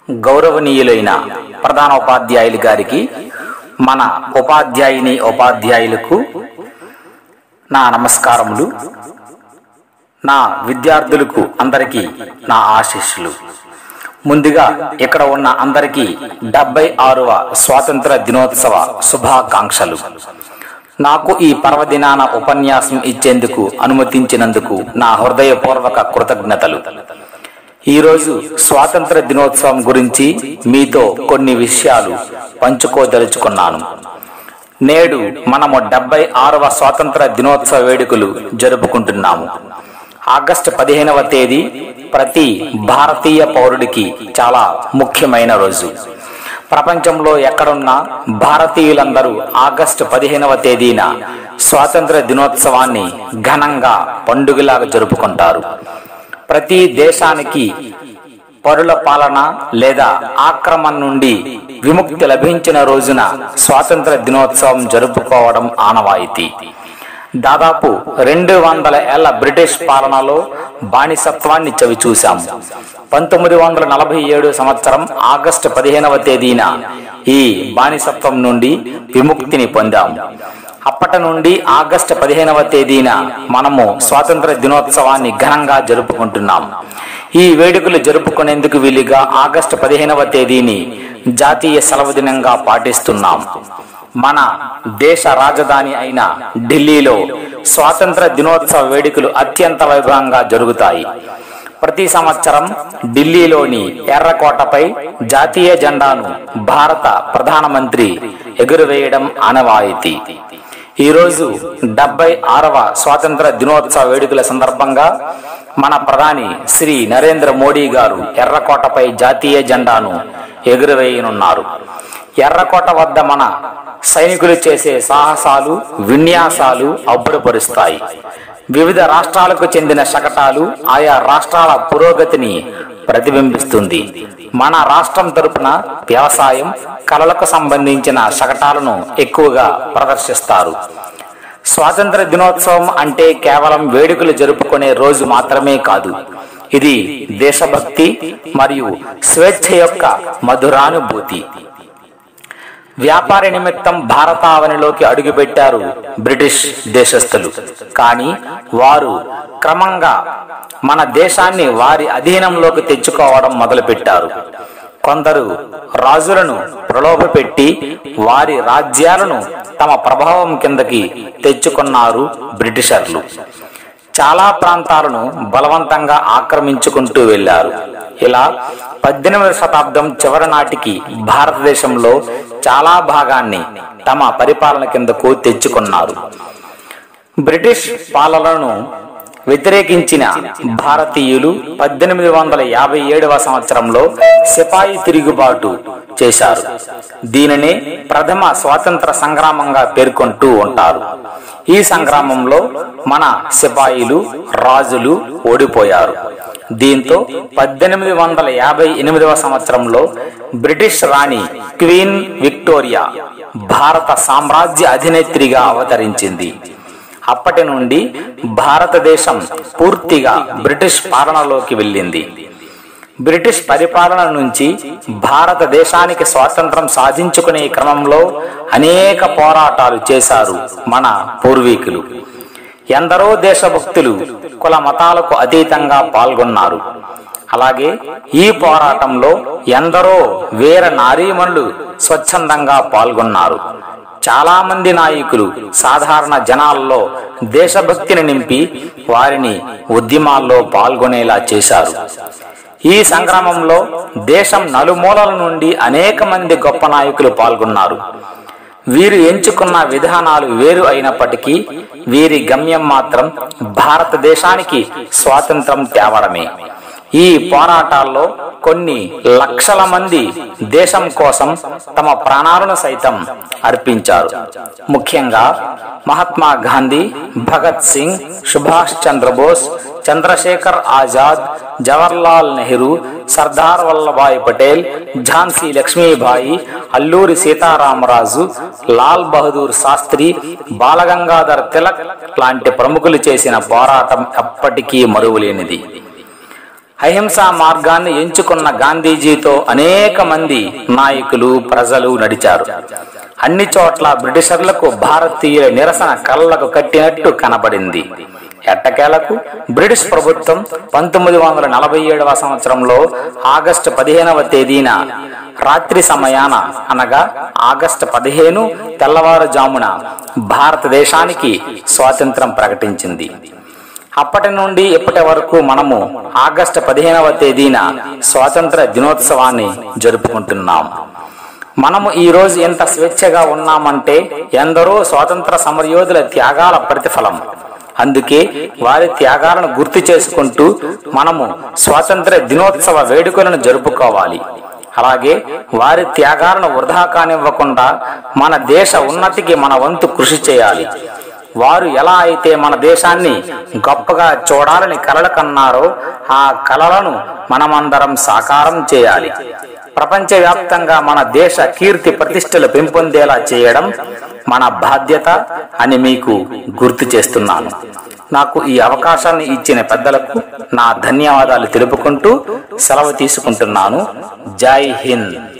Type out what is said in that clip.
గౌరవనీయులైన ప్రధాన ఉపాధ్యాయులు గారికి మన ఉపాధ్యాయుని ఉపాధ్యాయులకు నా నమస్కారములు నా విద్యార్థులకు అందరికీ నా ఆశీస్సులు ముందుగా ఇక్కడ ఉన్న అందరికీ డెబ్బై ఆరవ స్వాతంత్ర దినోత్సవ శుభాకాంక్షలు నాకు ఈ పర్వదినాన ఉపన్యాసం ఇచ్చేందుకు అనుమతించినందుకు నా హృదయపూర్వక కృతజ్ఞతలు ఈరోజు స్వాతంత్ర దినోత్సవం గురించి మీతో కొన్ని విషయాలు పంచుకోదలుచుకున్నాను నేడు మనము డెబ్బై ఆరవ స్వాతంత్ర దినోత్సవ వేడుకలు జరుపుకుంటున్నాము ఆగస్టు పదిహేనవ తేదీ ప్రతి భారతీయ పౌరుడికి చాలా ముఖ్యమైన రోజు ప్రపంచంలో ఎక్కడున్నా భారతీయులందరూ ఆగస్టు పదిహేనవ తేదీన స్వాతంత్ర దినోత్సవాన్ని ఘనంగా పండుగలాగా జరుపుకుంటారు ప్రతి దేశానికి పరుల పాలన లేదా ఆక్రమణ నుండి విముక్తి లభించిన రోజున స్వాతంత్ర దినోత్సవం జరుపుకోవడం ఆనవాయితీ దాదాపు రెండు వందల ఏళ్ల బ్రిటిష్ పాలనలో బానిసత్వాన్ని చవి చూశాం పంతొమ్మిది వందల నలభై ఏడు సంవత్సరం ఆగస్టు పదిహేనవ తేదీన ఈ బానిసత్వం నుండి విముక్తిని పొందాం అప్పటి నుండి ఆగస్టు పదిహేనవ తేదీన మనము స్వాతంత్ర దినోత్సవాన్ని ఘనంగా జరుపుకుంటున్నాం ఈ వేడుకలు జరుపుకునేందుకు వీలుగా ఆగస్టు పదిహేనవ తేదీని జాతీయ సెలవు దినంగా పాటిస్తున్నాం మన దేశ రాజధాని అయిన ఢిల్లీలో స్వాతంత్ర దినోత్సవ వేడుకలు అత్యంత వైభవంగా జరుగుతాయి ప్రతి సంవత్సరం ఢిల్లీలోని ఎర్రకోటపై జాతీయ జెండాను భారత ప్రధానమంత్రి ఎగురవేయడం ఆనవాయితీ ఈరోజు డెబ్బై ఆరవ స్వాతంత్ర దినోత్సవ వేడుకల సందర్భంగా మన ప్రధాని శ్రీ నరేంద్ర మోడీ గారు ఎర్రకోటపై జాతీయ జెండాను ఎగురవేయనున్నారు ఎర్రకోట వద్ద మన సైనికులు చేసే సాహసాలు విన్యాసాలు అబ్బురపరుస్తాయి వివిధ రాష్ట్రాలకు చెందిన శకటాలు ఆయా రాష్ట్రాల పురోగతిని ప్రతిబింబిస్తుంది మన రాష్ట్రం తరపున వ్యవసాయం కళలకు సంబంధించిన శకటాలను ఎక్కువగా ప్రదర్శిస్తారు స్వాతంత్ర దినోత్సవం అంటే కేవలం వేడుకలు జరుపుకునే రోజు మాత్రమే కాదు ఇది దేశభక్తి మరియు స్వేచ్ఛ యొక్క మధురానుభూతి వ్యాపార నిమిత్తం భారతావనిలోకి అడుగుపెట్టారు బ్రిటిష్ దేశస్థులు కానీ వారు క్రమంగా మన దేశాన్ని వారి అధీనంలోకి తెచ్చుకోవడం మొదలుపెట్టారు కొందరు రాజులను ప్రలోభపెట్టి వారి రాజ్యాలను తమ ప్రభావం కిందకి తెచ్చుకున్నారు బ్రిటిషర్లు చాలా ప్రాంతాలను బలవంతంగా ఆక్రమించుకుంటూ వెళ్లారు ఇలా పద్దెనిమిదవ శతాబ్దం చివరి నాటికి భారతదేశంలో చాలా భాగాన్ని తమ పరిపాలన కిందకు తెచ్చుకున్నారు బ్రిటిష్ పాలనను వ్యతిరేకించిన భారతీయులు పద్దెనిమిది వందల యాభై ఏడవ సంవత్సరంలో సిపాయి తిరుగుబాటు చేశారు దీనిని ప్రథమ స్వాతంత్ర సంగ్రామంగా పేర్కొంటూ ఉంటారు ఈ సంగ్రామంలో మన సిపాయిలు రాజులు ఓడిపోయారు దీంతో పద్దెనిమిది వందల యాభై ఎనిమిదవ సంవత్సరంలో బ్రిటిష్ రాణి క్వీన్ విక్టోరియా భారత సామ్రాజ్య అధినేత్రిగా అవతరించింది అప్పటి నుండి భారతదేశం పూర్తిగా బ్రిటిష్ పాలనలోకి వెళ్ళింది బ్రిటిష్ పరిపాలన నుంచి భారతదేశానికి స్వాతంత్రం సాధించుకునే క్రమంలో అనేక పోరాటాలు చేశారు మన పూర్వీకులు ఎందరో దేశభక్తులు కుల మతాలకు అతీతంగా పాల్గొన్నారు అలాగే ఈ పోరాటంలో ఎందరో వీర నారీమణులు స్వచ్ఛందంగా పాల్గొన్నారు చాలా మంది నాయకులు సాధారణ జనాల్లో దేశభక్తిని నింపి వారిని ఉద్యమాల్లో పాల్గొనేలా చేశారు ఈ సంగ్రామంలో దేశం నలుమూలల నుండి అనేక మంది గొప్ప నాయకులు పాల్గొన్నారు వీరు ఎంచుకున్న విధానాలు వేరు అయినప్పటికీ వీరి గమ్యం మాత్రం భారతదేశానికి స్వాతంత్రం తేవడమే ఈ పోరాటాల్లో కొన్ని లక్షల మంది దేశం కోసం తమ ప్రాణాలను సైతం అర్పించారు ముఖ్యంగా మహాత్మా గాంధీ భగత్ సింగ్ సుభాష్ చంద్రబోస్ చంద్రశేఖర్ ఆజాద్ జవహర్లాల్ నెహ్రూ సర్దార్ వల్లభాయ్ పటేల్ ఝాన్సీ లక్ష్మీబాయి అల్లూరి సీతారామరాజు లాల్ బహదూర్ శాస్త్రి బాలగంగాధర్ తిలక్ లాంటి ప్రముఖులు చేసిన పోరాటం ఎప్పటికీ మరువలేనిది అహింసా మార్గాన్ని ఎంచుకున్న గాంధీజీతో అనేక మంది నాయకులు ప్రజలు నడిచారు అన్ని చోట్ల బ్రిటిషర్లకు భారతీయుల నిరసన కళ్ళకు కట్టినట్టు కనబడింది ఎట్టకేలకు బ్రిటిష్ ప్రభుత్వం పంతొమ్మిది వందల నలభై ఏడవ సంవత్సరంలో ఆగస్టు పదిహేనవ తేదీన రాత్రి సమయాన అనగా ఆగస్టు పదిహేను తెల్లవారుజామున భారతదేశానికి స్వాతంత్రం ప్రకటించింది అప్పటి నుండి ఇప్పటి వరకు మనము ఆగస్టు పదిహేనవ తేదీన స్వాతంత్ర దినోత్సవాన్ని జరుపుకుంటున్నాం మనము ఈ రోజు ఎంత స్వేచ్ఛగా ఉన్నామంటే ఎందరో స్వాతంత్ర సమరయోధుల త్యాగాల ప్రతిఫలం అందుకే వారి త్యాగాలను గుర్తు చేసుకుంటూ మనము స్వాతంత్ర దినోత్సవ వేడుకలను జరుపుకోవాలి అలాగే వారి త్యాగాలను వృధా కానివ్వకుండా మన దేశ ఉన్నతికి మన వంతు కృషి చేయాలి వారు ఎలా అయితే మన దేశాన్ని గొప్పగా చూడాలని కలలు కన్నారో ఆ కలలను మనమందరం సాకారం చేయాలి ప్రపంచవ్యాప్తంగా మన దేశ కీర్తి ప్రతిష్టలు పెంపొందేలా చేయడం మన బాధ్యత అని మీకు గుర్తు చేస్తున్నాను నాకు ఈ అవకాశాన్ని ఇచ్చిన పెద్దలకు నా ధన్యవాదాలు తెలుపుకుంటూ సెలవు తీసుకుంటున్నాను జై హింద్